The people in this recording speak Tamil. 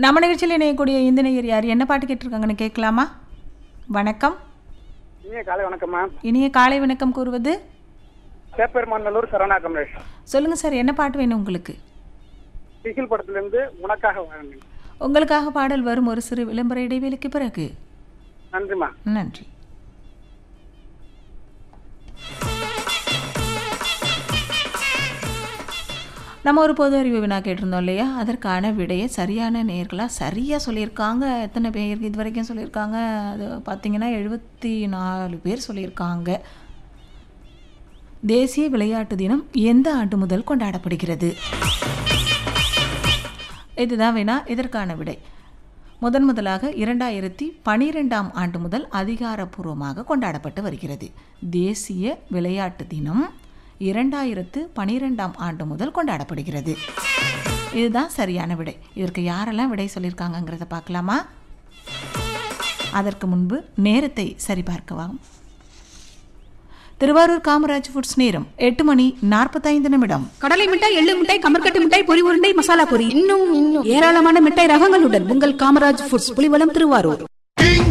நம்ம நிகழ்ச்சியில் இணையக்கூடிய இந்த நேயர் யார் என்ன பாட்டு கேட்டிருக்காங்கன்னு கேட்கலாமா வணக்கம் இனிய காலை வணக்கம்மா இனிய காலை வணக்கம் கூறுவது சேப்பெருமாநல்லூர் சரவணா கமலேஷ் சொல்லுங்க சார் என்ன பாட்டு வேணும் உங்களுக்கு பிகில் படத்திலிருந்து உனக்காக வாழ்ந்தேன் உங்களுக்காக பாடல் வரும் ஒரு சிறு விளம்பர இடைவேளைக்கு பிறகு நன்றிம்மா நன்றி நம்ம ஒரு பொது அறிவு வினா கேட்டிருந்தோம் இல்லையா அதற்கான விடையை சரியான நேர்களாக சரியாக சொல்லியிருக்காங்க எத்தனை பேர் இது வரைக்கும் சொல்லியிருக்காங்க அது பார்த்தீங்கன்னா எழுபத்தி நாலு பேர் சொல்லியிருக்காங்க தேசிய விளையாட்டு தினம் எந்த ஆண்டு முதல் கொண்டாடப்படுகிறது இதுதான் வேணா இதற்கான விடை முதன் முதலாக இரண்டாயிரத்தி பனிரெண்டாம் ஆண்டு முதல் அதிகாரப்பூர்வமாக கொண்டாடப்பட்டு வருகிறது தேசிய விளையாட்டு தினம் இரண்டாயிரத்து பனிரெண்டாம் ஆண்டு முதல் கொண்டாடப்படுகிறது இதுதான் சரியான விடை இதற்கு யாரெல்லாம் விடை சொல்லியிருக்காங்கங்கிறத பார்க்கலாமா அதற்கு முன்பு நேரத்தை சரிபார்க்கலாம் திருவாரூர் காமராஜ் ஃபுட்ஸ் நேரம் எட்டு மணி நாற்பத்தைந்து நிமிடம் கடலை மிட்டாய் எள்ளு மிட்டாய் கமர்கட்டு மிட்டாய் பொரி உருண்டை மசாலா பொரி இன்னும் இன்னும் ஏராளமான மிட்டாய் ரகங்களுடன் உங்கள் காமராஜ் ஃபுட்ஸ் புலிவலம் திருவாரூர்